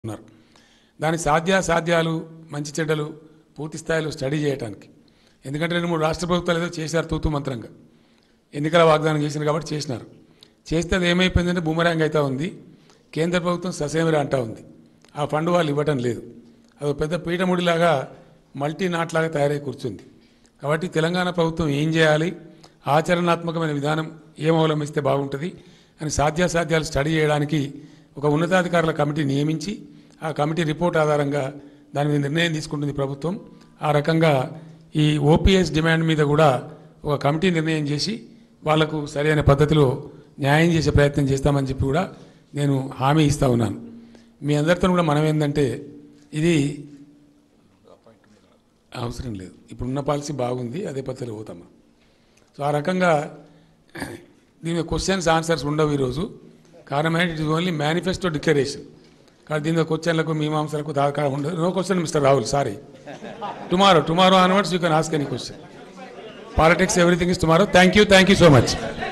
ఉన్నారు దాని సాధ్యాసాధ్యాలు మంచి చెడ్డలు పూర్తి స్థాయిలో స్టడీ చేయడానికి ఎందుకంటే రెండు మూడు రాష్ట్ర ప్రభుత్వాలు ఏదో చేశారు తూతు మంత్రంగా ఎన్నికల వాగ్దానం చేసినారు కాబట్టి చేసినారు చేస్తే అది ఏమైపోయిందంటే బూమరాంగ్ అవుతా ఉంది కేంద్ర ప్రభుత్వం ససేమిరా అంటా ఉంది ఆ ఫండ్ వాళ్ళు ఇవ్వటం లేదు అది పెద్ద పీఠముడిలాగా మల్టీ నాట్లాగా తయారై కూర్చుంది కాబట్టి తెలంగాణ ప్రభుత్వం ఏం చేయాలి ఆచరణాత్మకమైన విధానం ఏం అవలంబిస్తే బాగుంటుంది అని సాధ్యాసాధ్యాలు స్టడీ చేయడానికి ఒక ఉన్నతాధికారుల కమిటీ నియమించి ఆ కమిటీ రిపోర్ట్ ఆధారంగా దాని మీద నిర్ణయం తీసుకుంటుంది ప్రభుత్వం ఆ రకంగా ఈ ఓపీఎస్ డిమాండ్ మీద కూడా ఒక కమిటీ నిర్ణయం చేసి వాళ్లకు సరైన పద్ధతిలో న్యాయం చేసే ప్రయత్నం చేస్తామని చెప్పి కూడా నేను హామీ ఇస్తా ఉన్నాను మీ అందరితో కూడా మనం ఏంటంటే ఇది అవసరం లేదు ఇప్పుడున్న పాలసీ బాగుంది అదే పద్ధతిలో పోతాం మనం. సో ఆ రకంగా దీని క్వశ్చన్స్ ఆన్సర్స్ ఉండవు ఈరోజు కారణం ఏంటి it is only manifesto declaration కానీ దీని క్వశ్చన్లకు మీమాంసలకు దాకా ఉండదు no question mister Rahul sorry tomorrow tomorrow onwards you can ask any question politics everything is tomorrow thank you thank you so much